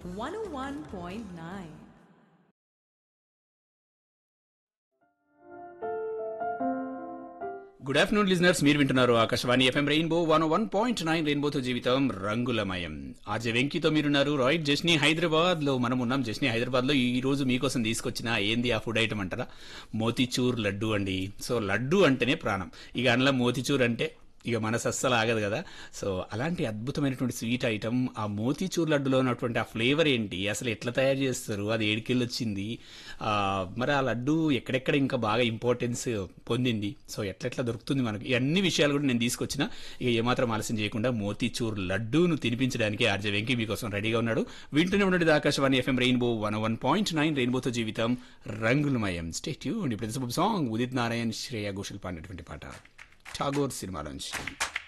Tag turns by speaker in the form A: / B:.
A: 101.9.
B: Good afternoon listeners మీరు వింటున్నారు Akashvani FM Rainbow one one point nine రెయిన్బోతో జీవితం రంగులమయం ఆర్జే వెంకీతో మీరున్నారు రాయిట్ జస్ని హైదరాబాద్ లో మనం ఉన్నాం జస్ని హైదరాబాద్ లో ఈ రోజు మీకోసం తీసుకొచ్చిన ఏంది ఆ ఫుడ్ ఐటమ్ అంటారా మోతిచూర్ లడ్డు అండి సో లడ్డు అంటేనే ప్రాణం ఇక అందులో మోతిచూర్ అంటే ఇక మనసు అస్సలు ఆగదు కదా సో అలాంటి అద్భుతమైనటువంటి స్వీట్ ఐటమ్ ఆ మోతీచూర్ లడ్డులో ఉన్నటువంటి ఆ ఫ్లేవర్ ఏంటి అసలు ఎట్లా తయారు చేస్తారు అది ఏడికెళ్ళి వచ్చింది ఆ, మరి ఆ లడ్డు ఎక్కడెక్కడ ఇంకా బాగా ఇంపార్టెన్స్ పొందింది సో ఎట్లెట్లా దొరుకుతుంది మనకి ఈ అన్ని విషయాలు కూడా నేను తీసుకొచ్చిన ఇక ఏమాత్రం ఆలస్యం చేయకుండా మోతీచూర్ లడ్డూను తినిపించడానికి ఆర్జే వెంకీ మీకోసం రెడీగా ఉన్నాడు వింటూనే ఉన్నది Akashvani FM Rainbow one one point nine రెయిన్బోతో జీవితం రంగులమయం స్టేట్ యూ ఇప్పుడు సాంగ్ ఉదిత్ నారాయణ్ శ్రేయ ఘోషల్ పాడినటువంటి పాట ఠాగూర్ సినిమాలోంచి